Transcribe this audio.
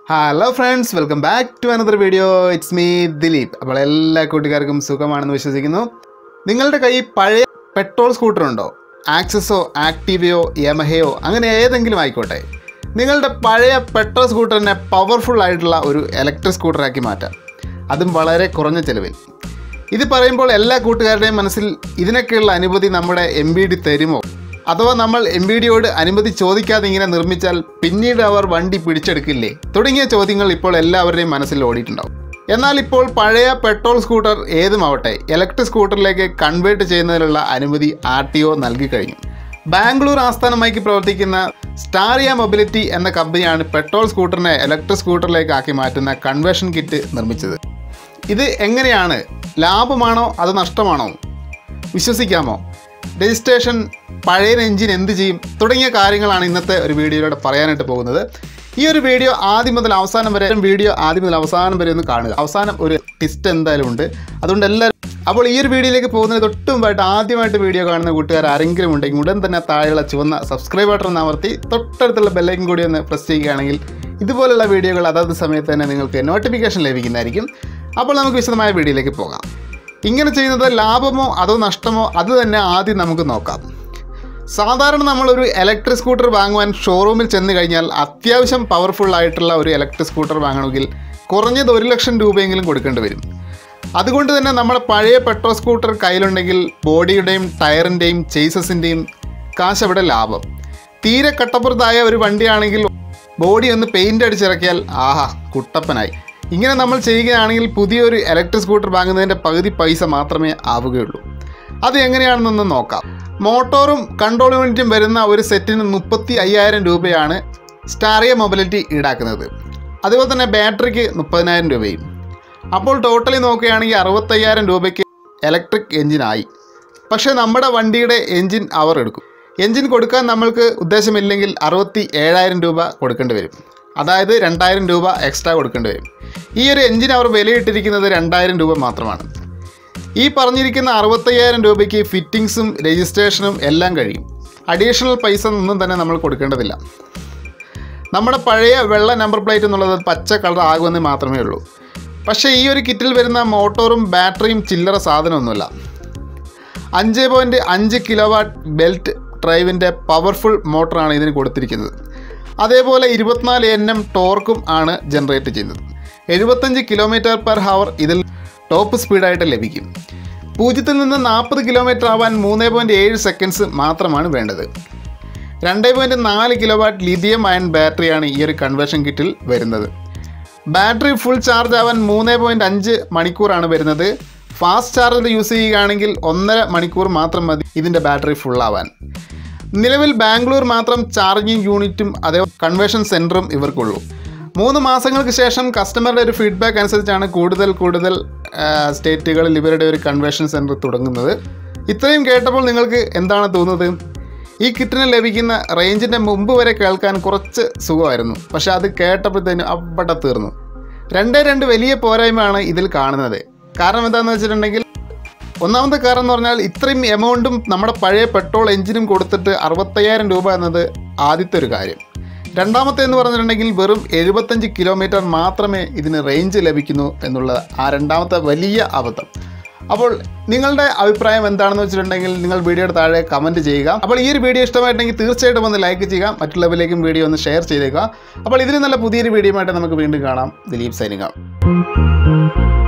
hello friends welcome back to another video it's me Dileep അപ്പോൾ എല്ലാ കൂട്ടുകാർക്കും സുഖമാണെന്ന് വിശ്വസിക്കുന്നു നിങ്ങളുടെ കയ്യിൽ പഴയ പെട്രോൾ സ്കൂട്ടർ ഉണ്ടോ ആക്സസോ ആക്റ്റീവയോ യമഹയോ അങ്ങനെ ഏതെങ്കിലും ആയിക്കോട്ടെ നിങ്ങളുടെ പഴയ പെട്രോൾ സ്കൂട്ടറിനെ പവർഫുൾ ആയിട്ടുള്ള ഒരു ഇലക്ട്രിക് സ്കൂട്ടറാക്കി മാറ്റാം അതും വളരെ കുറഞ്ഞ ചിലവിൽ ഇത് പറയുമ്പോൾ എല്ലാ കൂട്ടുകാരുടെയും മനസ്സിൽ ഇതിനൊക്കെയുള്ള അനുമതി നമ്മുടെ എം ബി ഡി തരുമോ അഥവാ നമ്മൾ എം ബി ഡിയോട് അനുമതി ചോദിക്കാതെ ഇങ്ങനെ നിർമ്മിച്ചാൽ പിന്നീട് അവർ വണ്ടി പിടിച്ചെടുക്കില്ലേ തുടങ്ങിയ ചോദ്യങ്ങൾ ഇപ്പോൾ എല്ലാവരുടെയും മനസ്സിൽ ഓടിയിട്ടുണ്ടാവും എന്നാൽ ഇപ്പോൾ പഴയ പെട്രോൾ സ്കൂട്ടർ ഏതുമാവട്ടെ ഇലക്ട്രിക് സ്കൂട്ടറിലേക്ക് കൺവേർട്ട് ചെയ്യുന്നതിനുള്ള അനുമതി ആർ ടി ഒ നൽകി കഴിഞ്ഞു ബാംഗ്ലൂർ ആസ്ഥാനമായി പ്രവർത്തിക്കുന്ന സ്റ്റാറിയ മൊബിലിറ്റി എന്ന കമ്പനിയാണ് പെട്രോൾ സ്കൂട്ടറിനെ ഇലക്ട്രിക് സ്കൂട്ടറിലേക്ക് ആക്കി മാറ്റുന്ന കൺവേർഷൻ കിറ്റ് നിർമ്മിച്ചത് ഇത് എങ്ങനെയാണ് ലാഭമാണോ അത് നഷ്ടമാണോ വിശ്വസിക്കാമോ രജിസ്ട്രേഷൻ പഴയ എഞ്ചിൻ എന്ത് ചെയ്യും തുടങ്ങിയ കാര്യങ്ങളാണ് ഇന്നത്തെ ഒരു വീഡിയോയിലൂടെ പറയാനായിട്ട് പോകുന്നത് ഈ ഒരു വീഡിയോ ആദ്യം മുതൽ അവസാനം വരെ വീഡിയോ ആദ്യം മുതൽ അവസാനം വരെ ഒന്ന് കാണുക അവസാനം ഒരു ടിസ്റ്റ് എന്തായാലും ഉണ്ട് അതുകൊണ്ട് എല്ലാവരും അപ്പോൾ ഈ ഒരു വീഡിയോയിലേക്ക് പോകുന്നതിന് തൊട്ട് മുമ്പായിട്ട് ആദ്യമായിട്ട് വീഡിയോ കാണുന്ന കൂട്ടുകാർ ആരെങ്കിലും ഉണ്ടെങ്കിൽ ഉടൻ തന്നെ താഴെയുള്ള ചുവന്ന സബ്സ്ക്രൈബ് ബട്ടൺ ഒന്ന് അമർത്തി തൊട്ടടുത്തുള്ള ബെല്ലൈക്കൻ കൂടി ഒന്ന് പ്രസ് ചെയ്യുകയാണെങ്കിൽ ഇതുപോലുള്ള വീഡിയോകൾ അതാത് സമയത്ത് തന്നെ നിങ്ങൾക്ക് നോട്ടിഫിക്കേഷൻ ലഭിക്കുന്നതായിരിക്കും അപ്പോൾ നമുക്ക് വിശദമായ വീഡിയോയിലേക്ക് പോകാം ഇങ്ങനെ ചെയ്യുന്നത് ലാഭമോ അതോ നഷ്ടമോ അത് തന്നെ ആദ്യം നമുക്ക് നോക്കാം സാധാരണ നമ്മളൊരു ഇലക്ട്രിക് സ്കൂട്ടർ വാങ്ങുവാൻ ഷോറൂമിൽ ചെന്ന് കഴിഞ്ഞാൽ അത്യാവശ്യം പവർഫുൾ ആയിട്ടുള്ള ഒരു ഇലക്ട്രിക് സ്കൂട്ടർ വാങ്ങണമെങ്കിൽ കുറഞ്ഞത് ഒരു ലക്ഷം രൂപയെങ്കിലും കൊടുക്കേണ്ടി വരും അതുകൊണ്ട് തന്നെ നമ്മുടെ പഴയ പെട്രോൾ സ്കൂട്ടർ കയ്യിലുണ്ടെങ്കിൽ ബോഡിയുടെയും ടയറിൻ്റെയും ചേസസിൻ്റെയും കാശ് അവിടെ ലാഭം തീരെ കട്ടപ്പുറത്തായ ഒരു വണ്ടിയാണെങ്കിൽ ബോഡി ഒന്ന് പെയിൻ്റ് അടിച്ചിറക്കിയാൽ ആഹാ കുട്ടപ്പനായി ഇങ്ങനെ നമ്മൾ ചെയ്യുകയാണെങ്കിൽ പുതിയൊരു ഇലക്ട്രിക് സ്കൂട്ടർ വാങ്ങുന്നതിൻ്റെ പകുതി പൈസ മാത്രമേ ആവുകയുള്ളൂ അത് എങ്ങനെയാണെന്നൊന്ന് നോക്കാം മോട്ടോറും കൺട്രോൾ യൂണിറ്റും വരുന്ന ഒരു സെറ്റിന് മുപ്പത്തി അയ്യായിരം രൂപയാണ് സ്റ്റാറിയ മൊബിലിറ്റി ഈടാക്കുന്നത് അതുപോലെ തന്നെ ബാറ്ററിക്ക് മുപ്പതിനായിരം രൂപയും അപ്പോൾ ടോട്ടലി നോക്കുകയാണെങ്കിൽ അറുപത്തയ്യായിരം രൂപയ്ക്ക് ഇലക്ട്രിക് എഞ്ചിനായി പക്ഷേ നമ്മുടെ വണ്ടിയുടെ എൻജിൻ അവർ എടുക്കും എൻജിൻ കൊടുക്കാൻ നമ്മൾക്ക് ഉദ്ദേശമില്ലെങ്കിൽ അറുപത്തി ഏഴായിരം രൂപ കൊടുക്കേണ്ടി വരും അതായത് രണ്ടായിരം രൂപ എക്സ്ട്രാ കൊടുക്കേണ്ടി വരും ഈ ഒരു എൻജിൻ അവർ വിലയിട്ടിരിക്കുന്നത് രണ്ടായിരം രൂപ മാത്രമാണ് ഈ പറഞ്ഞിരിക്കുന്ന അറുപത്തയ്യായിരം രൂപയ്ക്ക് ഫിറ്റിങ്സും രജിസ്ട്രേഷനും എല്ലാം കഴിയും അഡീഷണൽ പൈസ ഒന്നും തന്നെ നമ്മൾ കൊടുക്കേണ്ടതില്ല നമ്മുടെ പഴയ വെള്ള നമ്പർ പ്ലേറ്റ് എന്നുള്ളത് പച്ച കളർ ആകുമെന്ന് മാത്രമേ ഉള്ളൂ പക്ഷേ ഈ ഒരു കിറ്റിൽ വരുന്ന മോട്ടോറും ബാറ്ററിയും ചില്ലറ സാധനമൊന്നുമില്ല അഞ്ച് പോയിൻറ്റ് അഞ്ച് കിലോ വാട്ട് ബെൽറ്റ് ഡ്രൈവിൻ്റെ പവർഫുൾ മോട്ടറാണ് ഇതിന് കൊടുത്തിരിക്കുന്നത് അതേപോലെ ഇരുപത്തിനാല് എൻ എം ടോർക്കും ആണ് ജനറേറ്റ് ചെയ്യുന്നത് എഴുപത്തഞ്ച് കിലോമീറ്റർ പെർ ഹവർ ഇതിൽ ടോപ്പ് സ്പീഡായിട്ട് ലഭിക്കും പൂജ്യത്തിൽ നിന്ന് നാൽപ്പത് കിലോമീറ്റർ ആവാൻ മൂന്ന് പോയിൻറ്റ് ഏഴ് സെക്കൻഡ്സ് മാത്രമാണ് വേണ്ടത് രണ്ട് പോയിൻറ്റ് നാല് കിലോ വാട്ട് ലിഥിയം അയൺ ബാറ്ററിയാണ് ഈ ഒരു കൺവേർഷൻ കിറ്റിൽ വരുന്നത് ബാറ്ററി ഫുൾ ചാർജ് ആവാൻ മൂന്ന് പോയിൻറ്റ് അഞ്ച് മണിക്കൂറാണ് വരുന്നത് ഫാസ്റ്റ് ചാർജർ യൂസ് ചെയ്യുകയാണെങ്കിൽ ഒന്നര മണിക്കൂർ മാത്രം മതി ഇതിൻ്റെ ബാറ്ററി ഫുൾ ആവാൻ നിലവിൽ ബാംഗ്ലൂർ മാത്രം ചാർജിങ് യൂണിറ്റും അതേ കൺവേർഷൻ സെൻറ്ററും ഇവർക്കുള്ളൂ മൂന്ന് മാസങ്ങൾക്ക് ശേഷം കസ്റ്റമറുടെ ഒരു ഫീഡ്ബാക്ക് അനുസരിച്ചാണ് കൂടുതൽ കൂടുതൽ ആ, സ്റ്റേറ്റുകളിൽ ഇവരുടെ ഒരു കൺവേർഷൻ സെൻറ്റർ തുടങ്ങുന്നത് ഇത്രയും കേട്ടപ്പോൾ നിങ്ങൾക്ക് എന്താണ് തോന്നുന്നത് ഈ കിറ്റിന് ലഭിക്കുന്ന റേഞ്ചിൻ്റെ മുമ്പ് വരെ കേൾക്കാൻ കുറച്ച് സുഖമായിരുന്നു പക്ഷേ അത് കേട്ടപ്പോഴത്തേനും അവിടെ തീർന്നു രണ്ടേ രണ്ട് വലിയ പോരായ്മയാണ് ഇതിൽ കാണുന്നത് കാരണം എന്താണെന്ന് വെച്ചിട്ടുണ്ടെങ്കിൽ ഒന്നാമത്തെ കാരണം എന്ന് പറഞ്ഞാൽ ഇത്രയും എമൗണ്ടും നമ്മുടെ പഴയ പെട്രോൾ എഞ്ചിനും കൊടുത്തിട്ട് അറുപത്തയ്യായിരം രൂപ എന്നത് ആദ്യത്തെ ഒരു കാര്യം രണ്ടാമത്തെ എന്ന് പറഞ്ഞിട്ടുണ്ടെങ്കിൽ വെറും എഴുപത്തഞ്ച് കിലോമീറ്റർ മാത്രമേ ഇതിന് റേഞ്ച് ലഭിക്കുന്നു എന്നുള്ള ആ രണ്ടാമത്തെ വലിയ അബദ്ധം അപ്പോൾ നിങ്ങളുടെ അഭിപ്രായം എന്താണെന്ന് വെച്ചിട്ടുണ്ടെങ്കിൽ നിങ്ങൾ വീഡിയോയുടെ താഴെ കമൻറ്റ് ചെയ്യുക അപ്പോൾ ഈ ഒരു വീഡിയോ ഇഷ്ടമായിട്ടുണ്ടെങ്കിൽ തീർച്ചയായിട്ടും ഒന്ന് ലൈക്ക് ചെയ്യുക മറ്റുള്ളവരിലേക്കും വീഡിയോ ഒന്ന് ഷെയർ ചെയ്തേക്കുക അപ്പോൾ ഇതിന് നല്ല പുതിയൊരു വീഡിയോ ആയിട്ട് നമുക്ക് വീണ്ടും കാണാം ദിലീപ് സൈനിക